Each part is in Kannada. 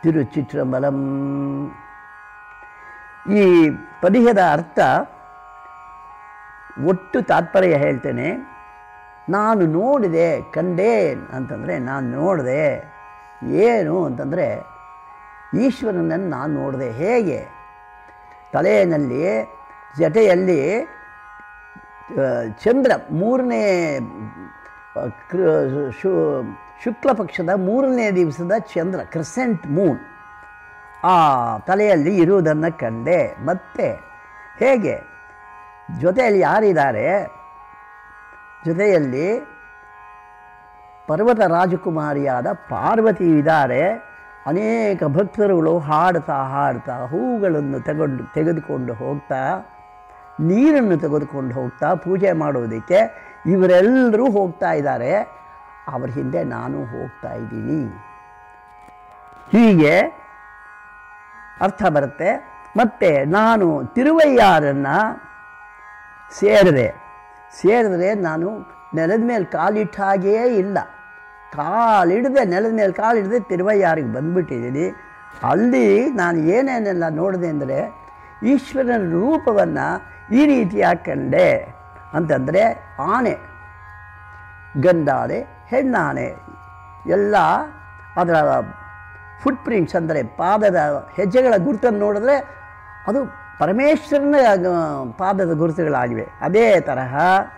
ತಿರುಚಿತ್ರಂಬಲಂ ಈ ಪದ್ಯದ ಅರ್ಥ ಒಟ್ಟು ತಾತ್ಪರ್ಯ ಹೇಳ್ತೇನೆ ನಾನು ನೋಡಿದೆ ಕಂಡೆ ಅಂತಂದರೆ ನಾನು ನೋಡಿದೆ ಏನು ಅಂತಂದರೆ ಈಶ್ವರನನ್ನು ನಾನು ನೋಡಿದೆ ಹೇಗೆ ತಲೆಯಲ್ಲಿ ಜಟೆಯಲ್ಲಿ ಆ, ಚಂದ್ರ ಮೂರನೇ ಆ, ಕೃ- ಶು- ಶುಕ್ಲ ಪಕ್ಷದ ಮೂರನೇ ದಿವಸದ ಚಂದ್ರ ಕ್ರಿಸೆಂಟ್ ಮೂನ್ ಆ ತಲೆಯಲ್ಲಿ ಇರುವುದನ್ನು ಕಂಡೆ ಮತ್ತೆ ಹೇಗೆ ಜೊತೆಯಲ್ಲಿ ಯಾರಿದ್ದಾರೆ ಜೊತೆಯಲ್ಲಿ ಪರ್ವತ ರಾಜಕುಮಾರಿಯಾದ ಪಾರ್ವತಿ ಇದ್ದಾರೆ ಅನೇಕ ಭಕ್ತರುಗಳು ಹಾಡ್ತಾ ಹಾಡ್ತಾ ಹೂಗಳನ್ನು ತಗೊಂಡು ತೆಗೆದುಕೊಂಡು ಹೋಗ್ತಾ ನೀರನ್ನು ತೆಗೆದುಕೊಂಡು ಹೋಗ್ತಾ ಪೂಜೆ ಮಾಡುವುದಕ್ಕೆ ಇವರೆಲ್ಲರೂ ಹೋಗ್ತಾ ಇದ್ದಾರೆ ಅವ್ರ ಹಿಂದೆ ನಾನು ಹೋಗ್ತಾ ಇದ್ದೀನಿ ಹೀಗೆ ಅರ್ಥ ಬರುತ್ತೆ ಮತ್ತು ನಾನು ತಿರುವಯ್ಯಾರನ್ನು ಸೇರಿದೆ ಸೇರಿದ್ರೆ ನಾನು ನೆಲದ ಮೇಲೆ ಕಾಲಿಟ್ಟ ಹಾಗೆಯೇ ಇಲ್ಲ ಕಾಲಿಡದೆ ನೆಲದ ಮೇಲೆ ಕಾಲಿಡದೆ ತಿರುವಯ್ಯಾರಿಗೆ ಬಂದುಬಿಟ್ಟಿದ್ದೀನಿ ಅಲ್ಲಿ ನಾನು ಏನೇನೆಲ್ಲ ನೋಡಿದೆ ಅಂದರೆ ಈಶ್ವರನ ರೂಪವನ್ನು ಈ ರೀತಿಯಾಗಿ ಕಂಡೆ ಅಂತಂದರೆ ಆನೆ ಗಂಡಾನೆ ಹೆಣ್ಣಾನೆ ಎಲ್ಲ ಅದರ ಫುಟ್ ಪ್ರಿಂಟ್ಸ್ ಅಂದರೆ ಪಾದದ ಹೆಜ್ಜೆಗಳ ಗುರುತನ್ನು ನೋಡಿದ್ರೆ ಅದು ಪರಮೇಶ್ವರನ ಆ, ಪಾದದ ಗುರುತುಗಳಾಗಿವೆ ಅದೇ ತರಹ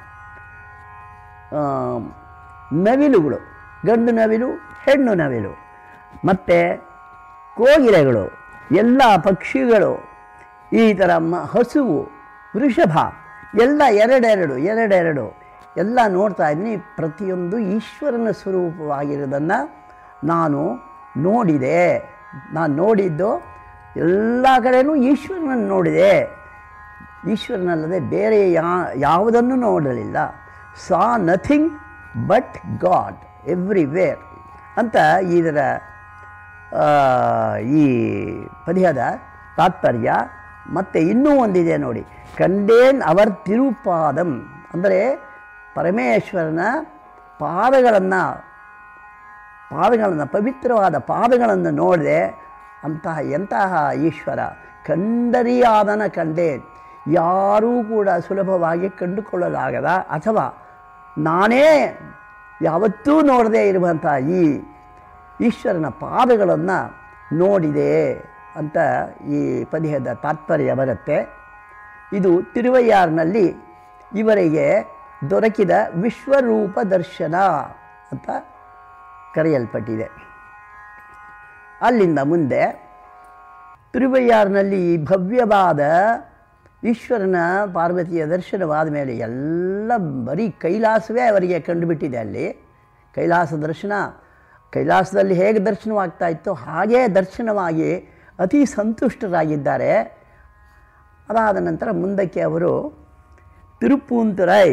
ಆ, ನವಿಲುಗಳು ಗಂಡು ನವಿಲು ಹೆಣ್ಣು ನವಿಲು ಮತ್ತು ಕೋಗಿಲೆಗಳು ಎಲ್ಲ ಪಕ್ಷಿಗಳು ಈ ಥರ ಮ ಹಸುವು ವೃಷಭ ಎಲ್ಲ ಎರಡೆರಡು ಎರಡೆರಡು ಎಲ್ಲ ನೋಡ್ತಾ ಇದ್ದೀನಿ ಪ್ರತಿಯೊಂದು ಈಶ್ವರನ ಸ್ವರೂಪವಾಗಿರೋದನ್ನು ನಾನು ನೋಡಿದೆ ನಾನು ನೋಡಿದ್ದು ಎಲ್ಲ ಕಡೆನೂ ಈಶ್ವರನನ್ನು ನೋಡಿದೆ ಈಶ್ವರನಲ್ಲದೆ ಬೇರೆ ಯಾ ಯಾವುದನ್ನು ನೋಡಲಿಲ್ಲ saw nothing but God everywhere ಅಂತ ಇದರ ಆ, ಈ ಪದ್ಯದ ತಾತ್ಪರ್ಯ ಮತ್ತು ಇನ್ನೂ ಒಂದಿದೆ ನೋಡಿ ಕಂಡೇನ್ ಅವರ್ ತಿರುಪಾದಂ ಅಂದರೆ ಪರಮೇಶ್ವರನ ಪಾದಗಳನ್ನು ಪಾದಗಳನ್ನು ಪವಿತ್ರವಾದ ಪಾದಗಳನ್ನು ನೋಡಿದೆ ಅಂತಹ ಎಂತಹ ಈಶ್ವರ ಕಂಡರಿಯಾದನ ಕಂಡೆ ಯಾರೂ ಕೂಡ ಸುಲಭವಾಗಿ ಕಂಡುಕೊಳ್ಳಲಾಗದ ಅಥವಾ ನಾನೇ ಯಾವತ್ತೂ ನೋಡದೇ ಇರುವಂಥ ಈ ಈಶ್ವರನ ಪಾದಗಳನ್ನು ನೋಡಿದೆ ಅಂತ ಈ ಪದ್ಯದ ತಾತ್ಪರ್ಯ ಬರುತ್ತೆ ಇದು ತಿರುವಯ್ಯಾರ್ನಲ್ಲಿ ಇವರಿಗೆ ದೊರಕಿದ ವಿಶ್ವರೂಪ ದರ್ಶನ ಅಂತ ಕರೆಯಲ್ಪಟ್ಟಿದೆ ಅಲ್ಲಿಂದ ಮುಂದೆ ತಿರುವಯ್ಯಾರ್ನಲ್ಲಿ ಈ ಭವ್ಯವಾದ ಈಶ್ವರನ ಪಾರ್ವತಿಯ ದರ್ಶನವಾದ ಮೇಲೆ ಎಲ್ಲ ಬರೀ ಕೈಲಾಸವೇ ಅವರಿಗೆ ಕಂಡುಬಿಟ್ಟಿದೆ ಅಲ್ಲಿ ಕೈಲಾಸ ದರ್ಶನ ಕೈಲಾಸದಲ್ಲಿ ಹೇಗೆ ದರ್ಶನವಾಗ್ತಾ ಇತ್ತೋ ಹಾಗೇ ದರ್ಶನವಾಗಿ ಅತಿ ಸಂತುಷ್ಟರಾಗಿದ್ದಾರೆ ಅದಾದ ನಂತರ ಮುಂದಕ್ಕೆ ಅವರು ತಿರುಪೂಂತುರೈ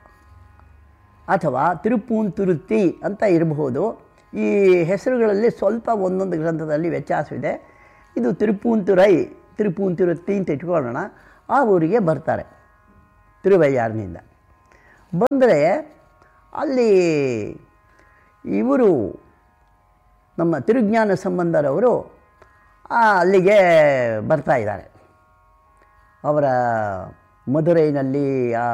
ಅಥವಾ ತಿರುಪೂಂತುರುತಿ ಅಂತ ಇರಬಹುದು ಈ ಹೆಸರುಗಳಲ್ಲಿ ಸ್ವಲ್ಪ ಒಂದೊಂದು ಗ್ರಂಥದಲ್ಲಿ ವ್ಯತ್ಯಾಸವಿದೆ ಇದು ತಿರುಪೂಂತುರೈ ತಿರುಪೂಂತುರುತಿ ಅಂತ ಇಟ್ಕೊಳ್ಳೋಣ ಆ ಊರಿಗೆ ಬರ್ತಾರೆ ತಿರುವಯ್ಯಾರ್ನಿಂದ ಬಂದರೆ ಅಲ್ಲಿ ಇವರು ನಮ್ಮ ತಿರುಜ್ಞಾನ ಸಂಬಂಧರವರು ಆ, ಅಲ್ಲಿಗೆ ಬರ್ತಾ ಇದ್ದಾರೆ ಅವರ ಮಧುರೈನಲ್ಲಿ ಆ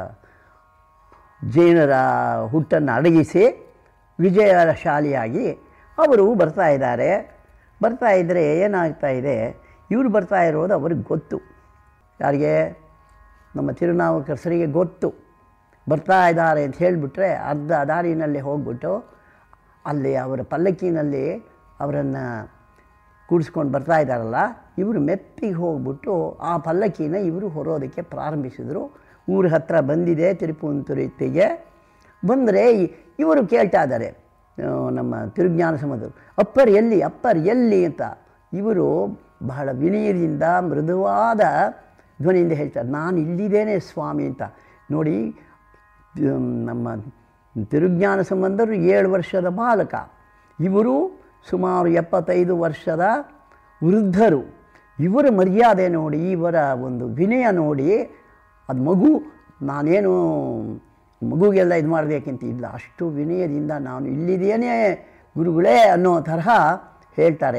ಜೈನರ ಹುಟ್ಟನ್ನು ಅಡಗಿಸಿ ವಿಜಯಶಾಲಿಯಾಗಿ ಅವರು ಬರ್ತಾ ಇದ್ದಾರೆ ಬರ್ತಾ ಇದ್ದರೆ ಏನಾಗ್ತಾ ಇದೆ ಇವರು ಬರ್ತಾ ಇರೋದು ಅವ್ರಿಗೆ ಗೊತ್ತು ಯಾರಿಗೆ ನಮ್ಮ ತಿರುನಾವುಕರಸರಿಗೆ ಗೊತ್ತು ಬರ್ತಾ ಇದ್ದಾರೆ ಅಂತ ಹೇಳಿಬಿಟ್ರೆ ಅರ್ಧ ದಾರಿನಲ್ಲಿ ಹೋಗ್ಬಿಟ್ಟು ಅಲ್ಲಿ ಅವರ ಪಲ್ಲಕ್ಕಿನಲ್ಲಿ ಅವರನ್ನು ಕೂಡಿಸ್ಕೊಂಡು ಬರ್ತಾ ಇದ್ದಾರಲ್ಲ ಇವರು ಮೆತ್ತಿಗೆ ಹೋಗ್ಬಿಟ್ಟು ಆ ಪಲ್ಲಕ್ಕಿನ ಇವರು ಹೊರೋದಕ್ಕೆ ಪ್ರಾರಂಭಿಸಿದರು ಊರ ಹತ್ರ ಬಂದಿದೆ ತಿರುಪುಂತುರಿತಿಗೆ ಬಂದರೆ ಇವರು ಕೇಳ್ತಾ ಇದ್ದಾರೆ ಆ, ನಮ್ಮ ತಿರುಜ್ಞಾನ ಸಂಬಂಧರು ಅಪ್ಪರ್ ಎಲ್ಲಿ ಅಪ್ಪರ್ ಎಲ್ಲಿ ಅಂತ ಇವರು ಬಹಳ ವಿನಯದಿಂದ ಮೃದುವಾದ ಧ್ವನಿಯಿಂದ ಹೇಳ್ತಾರೆ ನಾನು ಇಲ್ಲಿದ್ದೇನೆ ಸ್ವಾಮಿ ಅಂತ ನೋಡಿ ಮ್, ನಮ್ಮ ತಿರುಜ್ಞಾನ ಸಂಬಂಧರು ಏಳು ವರ್ಷದ ಬಾಲಕ ಇವರು ಸುಮಾರು ಎಪ್ಪತ್ತೈದು ವರ್ಷದ ವೃದ್ಧರು ಇವರ ಮರ್ಯಾದೆ ನೋಡಿ ಇವರ ಒಂದು ವಿನಯ ನೋಡಿ ಅದು ಮಗು ನಾನೇನು ಮಗುಗೆಲ್ಲ ಇದು ಮಾಡಬೇಕಂತ ಇಲ್ಲ ಅಷ್ಟು ವಿನಯದಿಂದ ನಾನು ಇಲ್ಲಿದ್ದೇನೆ ಗುರುಗಳೇ ಅನ್ನೋ ತರಹ ಹೇಳ್ತಾರೆ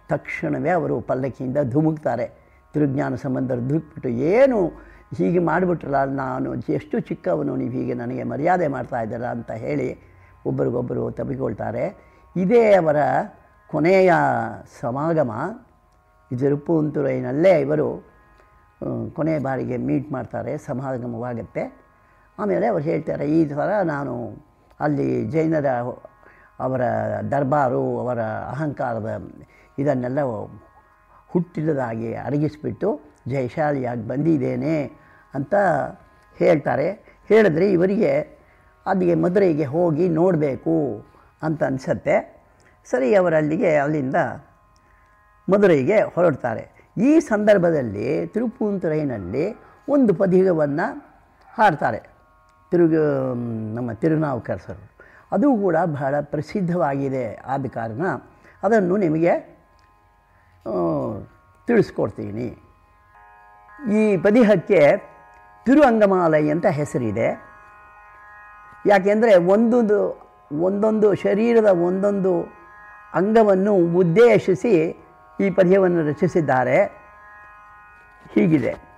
ತಕ್ಷಣವೇ ಅವರು ಪಲ್ಲಕ್ಕಿಯಿಂದ ಧುಮುಕ್ತಾರೆ ತಿರುಜ್ಞಾನ ಸಂಬಂಧರು ಧುಮುಕ್ಬಿಟ್ಟು ಏನು ಹೀಗೆ ಮಾಡಿಬಿಟ್ರಲ್ಲ ನಾನು ಎಷ್ಟು ಚಿಕ್ಕವನು ನೀವು ಹೀಗೆ ನನಗೆ ಮರ್ಯಾದೆ ಮಾಡ್ತಾ ಇದ್ದೀರ ಅಂತ ಹೇಳಿ ಒಬ್ಬರಿಗೊಬ್ಬರು ತಬ್ಬಿಕೊಳ್ತಾರೆ ಇದೇ ಅವರ ಕೊನೆಯ ಸಮಾಗಮ ಈ ತಿರುಪುಂತುರೈನಲ್ಲೇ ಇವರು ಆ, ಕೊನೆಯ ಬಾರಿಗೆ ಮೀಟ್ ಮಾಡ್ತಾರೆ ಸಮಾಗಮವಾಗುತ್ತೆ ಆಮೇಲೆ ಅವ್ರು ಹೇಳ್ತಾರೆ ಈ ಥರ ನಾನು ಅಲ್ಲಿ ಜೈನರ ಅವರ ದರ್ಬಾರು ಅವರ ಅಹಂಕಾರದ ಇದನ್ನೆಲ್ಲ ಹುಟ್ಟಿಲ್ಲದಾಗಿ ಅಡಗಿಸ್ಬಿಟ್ಟು ಜಯಶಾಲಿಯಾಗಿ ಬಂದಿದ್ದೇನೆ ಅಂತ ಹೇಳ್ತಾರೆ ಹೇಳಿದ್ರೆ ಇವರಿಗೆ ಅಲ್ಲಿಗೆ ಮದುರೆಗೆ ಹೋಗಿ ನೋಡಬೇಕು ಅಂತ ಅನಿಸತ್ತೆ ಸರಿ ಅವರಲ್ಲಿಗೆ ಅಲ್ಲಿಂದ ಮದುರೈಗೆ ಹೊರಡ್ತಾರೆ ಈ ಸಂದರ್ಭದಲ್ಲಿ ತಿರುಪುಂತುರೈನಲ್ಲಿ ಒಂದು ಪದಿಗವನ್ನು ಹಾಡ್ತಾರೆ ತಿರುಗು ನಮ್ಮ ತಿರುನಾವುಕರಸರು ಅದು ಕೂಡ ಬಹಳ ಪ್ರಸಿದ್ಧವಾಗಿದೆ ಆದ ಕಾರಣ ಅದನ್ನು ನಿಮಗೆ ಆ, ತಿಳಿಸ್ಕೊಡ್ತೀನಿ ಈ ಪದಿಹಕ್ಕೆ ತಿರು ಅಂಗಮಾಲೈ ಅಂತ ಹೆಸರಿದೆ ಯಾಕೆಂದರೆ ಒಂದೊಂದು ಒಂದೊಂದು ಶರೀರದ ಒಂದೊಂದು ಅಂಗವನ್ನು ಉದ್ದೇಶಿಸಿ ಈ ಪದ್ಯವನ್ನು ರಚಿಸಿದ್ದಾರೆ ಹೀಗಿದೆ